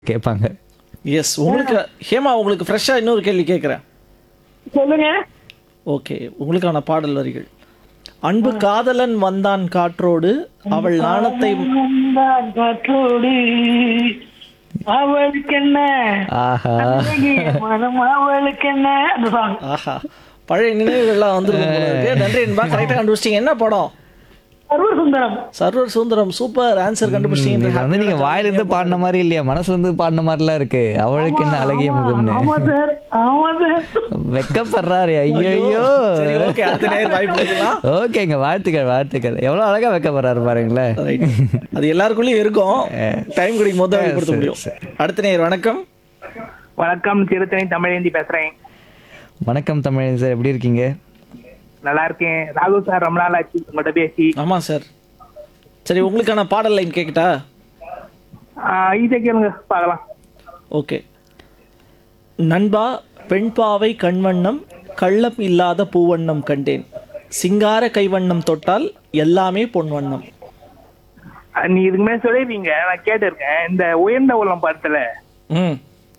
கேட்பாங்க எஸ் உங்களுக்கு ஹேமா உங்களுக்கு ஃப்ரெஷ்ஷாக இன்னொரு கேள்வி கேட்குறேன் சொல்லுங்க ஓகே உங்களுக்கான பாடல் வரிகள் அன்பு காதலன் வந்தான் காற்றோடு அவள் நாணத்தை வந்தான் காற்றோடு அவளுக்கு என்ன ஆஹா அழகிய மனம் அவளுக்கு என்ன அந்த song. ஆஹா பழைய நினைவுகள்லாம் வந்துருக்கும் போல இருக்கு நன்றி என்பா கரெக்டாக கண்டுபிடிச்சிங்க என்ன படம் சர்வ Sundaram server Sundaram super answer இது கண்டுபிடிச்சிங்க வந்து நீங்க வாயிலிருந்து பாடின மாதிரி இல்லையா மனசுல இருந்து பாடின மாதிரிலாம் இருக்கு அவளுக்கு என்ன அழகிய முகம்னு ஆமா சார் ஆமா சார் வெக்கப்படுறாரு ஐயோ சரி ஓகே அடுத்த நேரம் வாய்ப்பு கொடுக்கலாம் ஓகேங்க வாழ்த்துக்கள் வாழ்த்துக்கள் எவ்வளவு அழகா வெக்கப்படுறாரு பாருங்களேன் ரைட் அது எல்லாருக்குள்ளயும் இருக்கும் டைம் கிடைக்கும் போது தான் கொடுத்த முடியும் அடுத்த நேர் வணக்கம் வணக்கம் திருத்தணி தமிழேந்தி பேசுறேன் வணக்கம் தமிழன் சார் எப்படி இருக்கீங்க நல்லா இருக்கேன் ராகுல் சார் ரொம்ப நாள் ஆச்சு உங்கள்கிட்ட பேசி ஆமா சார் சரி உங்களுக்கான பாடல் லைன் கேட்கட்டா இதை கேளுங்க பார்க்கலாம் ஓகே நண்பா பெண் பாவை கண்வண்ணம் கள்ளம் இல்லாத பூவண்ணம் கண்டேன் சிங்கார கைவண்ணம் தொட்டால் எல்லாமே பொன்வண்ணம் அஹ் நீ இதுக்கு மேலே சொல்லிருக்கீங்க நான் கேட்டிருக்கேன் இந்த உயர்ந்த உள்ளம் படத்துல ம்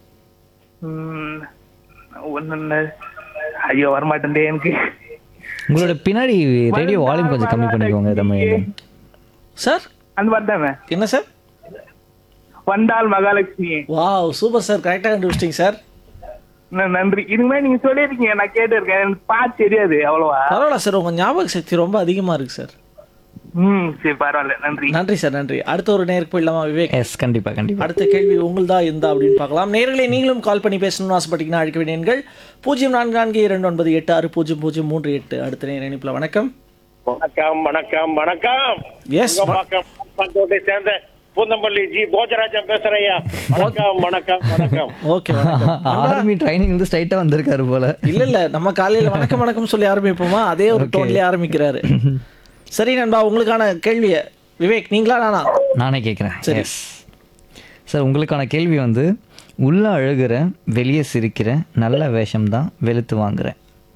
உம், ஒண்ணு ஐயோ வரமாட்டேன் எனக்கு உங்களோட பின்னாடி ரேடியோ வால்யூம் கொஞ்சம் கம்மி பண்ணிக்கோங்க தமிழன் சார் அந்த பாட்டு தானே என்ன சார் வந்தால் மகாலட்சுமி வாவ் சூப்பர் சார் கரெக்டாக கண்டுபிடிச்சிங்க சார் ந- நன்றி இதுக்கு மேலே நீங்க சொல்லியிருக்கீங்க நான் கேட்டிருக்கேன் எனக்கு பாட்டு தெரியாது அவ்வளவா பரவாயில்ல சார் உங்கள் ஞாபக சக்தி ரொம்ப அதிகமாக இருக்கு சார் ம் சரி பரவாயில்ல நன்றி நன்றி சார் நன்றி அடுத்த ஒரு நேருக்கு போயிடலாமா விவேக் எஸ் கண்டிப்பா கண்டிப்பா அடுத்த கேள்வி உங்கள்தா இருந்தா அப்படின்னு பார்க்கலாம் நேர்களை நீங்களும் கால் பண்ணி பேசணும்னு ஆசைப்பட்டீங்கன்னா அழைக்க வேண்டிய எண்கள் பூஜ்ஜியம் நான்கு நான்கு இரண்டு ஒன்பது எட்டு ஆறு பூஜ்ஜியம் பூஜ்ஜியம் மூன்று எட்டு அடுத்த நேர இணைப்பில் வணக்கம் வணக்கம் வணக்கம் வணக்கம் எஸ் வணக்கம் பஞ்சோட்டை சேர்ந்த பூந்தமல்லி ஜி போஜராஜன் பேசுறையா வணக்கம் வணக்கம் வணக்கம் ஓகே வணக்கம் ஆர்மி ட்ரைனிங் வந்து ஸ்ட்ரைட்டா வந்திருக்காரு போல இல்ல இல்ல நம்ம காலையில வணக்கம் வணக்கம் சொல்லி ஆரம்பிப்போமா அதே ஒரு டோன்லயே ஆரம்பிக்கிறாரு சரி நண்பா உங்களுக்கான கேள்விய விவேக் நீங்களா நானா நானே கேட்குறேன் எஸ் சார் உங்களுக்கான கேள்வி வந்து உள்ள அழுகிறேன் வெளியே சிரிக்கிறேன் நல்ல வேஷம் தான் வெளுத்து வாங்குறேன்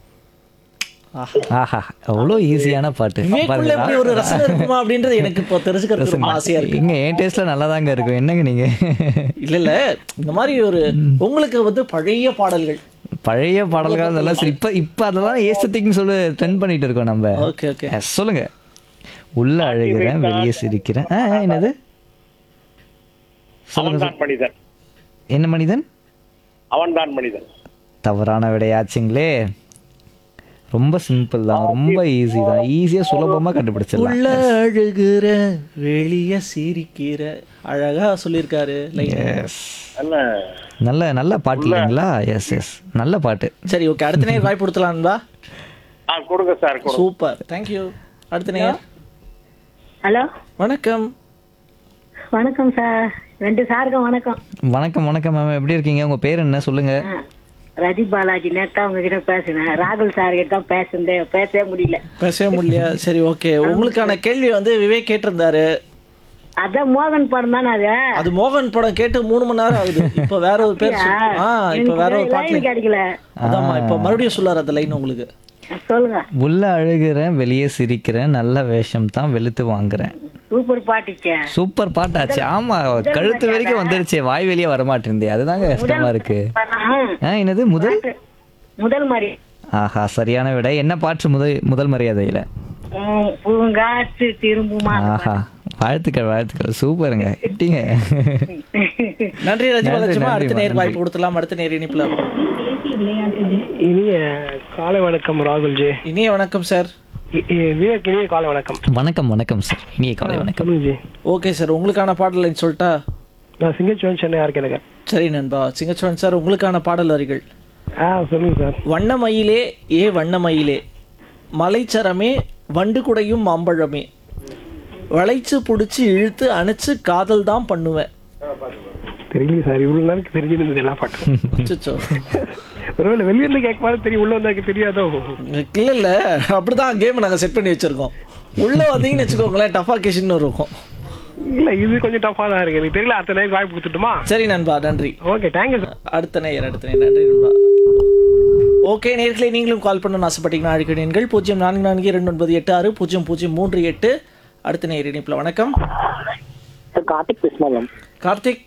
ஆஹா. ஆஹா அவ்வளோ ஈஸியான பாட்டு விவேக்குள்ள பாருங்க இப்படி ஒரு ரசனை இருக்குமா அப்படின்றது எனக்கு இப்போ தெரிஞ்சுக்கிறதுக்கு ரொம்ப ஆசையா இருக்கு இங்க என் டேஸ்ட்ல நல்லா தாங்க இருக்கும் என்னங்க நீங்க இல்ல இல்ல இந்த மாதிரி ஒரு உங்களுக்கு வந்து பழைய பாடல்கள் பழைய பாடல்கள் அதெல்லாம் சரி இப்ப இப்ப அதெல்லாம் ஏஸ்தட்டிக்னு சொல்லி ட்ரெண்ட் பண்ணிட்டு இருக்கோம் நம்ம ஓகே ஓகே Yes, சொல்லுங்க உள்ள அழுகிறேன் வெளியே சிரிக்கிறேன் ஆ, ஆ, என்னது அவன் தான் மனிதன் என்ன மனிதன் அவன் தான் மனிதன் தவறான விடையாச்சுங்களே ரொம்ப சிம்பிள் தான் ரொம்ப ஈஸி தான் ஈஸியா சுலபமா கண்டுபிடிச்சிடலாம் உள்ள அழுகிற வெளிய சிரிக்கிற அழகா சொல்லியிருக்காரு லைன் எஸ் என்ன நல்ல நல்ல பாட்டு இல்லைங்களா எஸ் எஸ் நல்ல பாட்டு சரி ஓகே அடுத்த நேரம் வாய்ப்பு கொடுத்துலான்பா ஆ கொடுங்க சார் கொடுங்க சூப்பர் தேங்க்யூ அடுத்த நேரம் ஹலோ வணக்கம் வணக்கம் சார் ரெண்டு சாருக்கும் வணக்கம் வணக்கம் வணக்கம் மேம் எப்படி இருக்கீங்க உங்க பேர் என்ன சொல்லுங்க ஆ, ரதி பாலாஜி நேத்தா உங்ககிட்ட பேசினேன் ராகுல் சார் கிட்ட தான் பேசுனேன் பேசவே முடியல பேசவே முடியல சரி ஓகே உங்களுக்கான கேள்வி வந்து விவேக் கேட்டிருந்தாரு அதான் மோகன் படம் தானே அது அது மோகன் படம் கேட்டு மூணு மணி நேரம் ஆகுது இப்போ வேற ஒரு பேர் சொல்லு. ஆ இப்போ வேற ஒரு பாட்டு லைன் கிடைக்கல அதாம்மா இப்போ மறுபடியும் சொல்லாரு அந்த லைன் உங்களுக்கு சொல்லுங்க உள்ள அழுகிறேன் வெளியே சிரிக்கிறேன் நல்ல வேஷம் தான் வெளுத்து வாங்குறேன் சூப்பர் பாட்டுச்சே சூப்பர் பாட்டாச்சு ஆமா கழுத்து வரைக்கும் வந்துருச்சே வாய் வெளியே வரமாட்டேந்தே அதுதாங்க கஷ்டமா இருக்கு ஆ என்னது முதல் முதல் மாதிரி ஆஹா சரியான விடை என்ன பாட்டு முதல் முதல் மரியாதையில உம், பூங்காற்று திரும்புமா ஆஹா வாழ்த்துக்கள் வாழ்த்துக்கள் சூப்பருங்க கிட்டிங்க நன்றி ரஜிமா நன்றி, லட்சுமா நன்றி, அடுத்த நேர் நன்றி. வாய்ப்பு கொடுத்துலாம் அடுத்த நேர் இனிப்புல இனிய காலை வணக்கம் ராகுல் ஜி இனிய வணக்கம் சார் இ- இ- விவேக் இனிய காலை வணக்கம் வணக்கம் வணக்கம் சார் இனிய காலை வணக்கம் சொல்லுங்க ஜி ஓகே சார் உங்களுக்கான பாடல் லைன் சொல்லட்டா நான் சிங்கச்சுவன் சென்னை இருக்கேன் சரி நண்பா சிங்கச்சோன் சார் உங்களுக்கான பாடல் வரிகள் ஆ சொல்லுங்க சார் வண்ணமயிலே ஏ வண்ணமயிலே மலைச்சரமே வண்டு குடையும் மாம்பழமே வளைச்சு புடிச்சு இழுத்து அணைச்சு காதல் தான் பண்ணுவேன் தெரியல சார் இவ்வளவு நேரம் தெரிஞ்சிருந்தது எல்லா பாட்டும் அச்சச்சோ. ஒருவேளை வெளியிருந்து கேட்க தெரியும் உள்ள வந்தாக்கு தெரியாதோ இல்ல இல்ல அப்படிதான் கேம் நாங்க செட் பண்ணி வச்சிருக்கோம் உள்ள வந்தீங்கன்னு வச்சுக்கோங்களேன் டஃபா கேஷன் இருக்கும் இல்ல இது கொஞ்சம் டஃபா தான் இருக்கு எனக்கு தெரியல அடுத்த நேரம் வாய்ப்பு கொடுத்துட்டுமா சரி நண்பா நன்றி ஓகே தேங்க்யூ சார் அடுத்த நேயர் அடுத்த நேயர் நன்றி நண்பா ஓகே நேர்களை நீங்களும் கால் பண்ணணும்னு ஆசைப்பட்டீங்கன்னா அழைக்க எண்கள் பூஜ்ஜியம் நான்கு நான்கு இரண்டு ஒன்பது எட்டு ஆறு பூஜ்ஜியம் பூஜ்ஜியம் மூன்று எட்டு அடுத்த நேயர் இணைப்பில் வணக்கம் கார்த்திக் பேசுமா கார்த்திக்